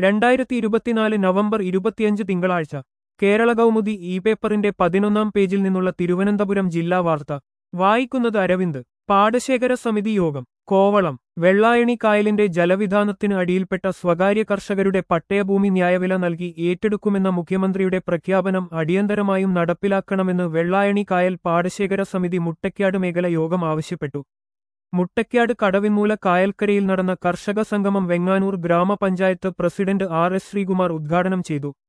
രണ്ടായിരത്തി ഇരുപത്തിനാല് നവംബർ ഇരുപത്തിയഞ്ച് തിങ്കളാഴ്ച കേരള കൗമുദി ഇ പേപ്പറിന്റെ പതിനൊന്നാം പേജിൽ നിന്നുള്ള തിരുവനന്തപുരം ജില്ലാ വാർത്ത വായിക്കുന്നത് അരവിന്ദ് പാടശേഖര സമിതി യോഗം കോവളം വെള്ളായണി കായലിന്റെ ജലവിധാനത്തിന് അടിയിൽപ്പെട്ട സ്വകാര്യ കർഷകരുടെ പട്ടയഭൂമി ന്യായവില നൽകി ഏറ്റെടുക്കുമെന്ന മുഖ്യമന്ത്രിയുടെ പ്രഖ്യാപനം അടിയന്തരമായും നടപ്പിലാക്കണമെന്ന് വെള്ളായണി കായൽ പാടശേഖര സമിതി മുട്ടയ്ക്കാട് മേഖല യോഗം ആവശ്യപ്പെട്ടു മുട്ടയ്ക്കാട് കടവിന്മൂല കായൽക്കരയിൽ നടന്ന കർഷക സംഗമം വെങ്ങാനൂർ ഗ്രാമപഞ്ചായത്ത് പ്രസിഡന്റ് ആർ എസ് ശ്രീകുമാർ ഉദ്ഘാടനം ചെയ്തു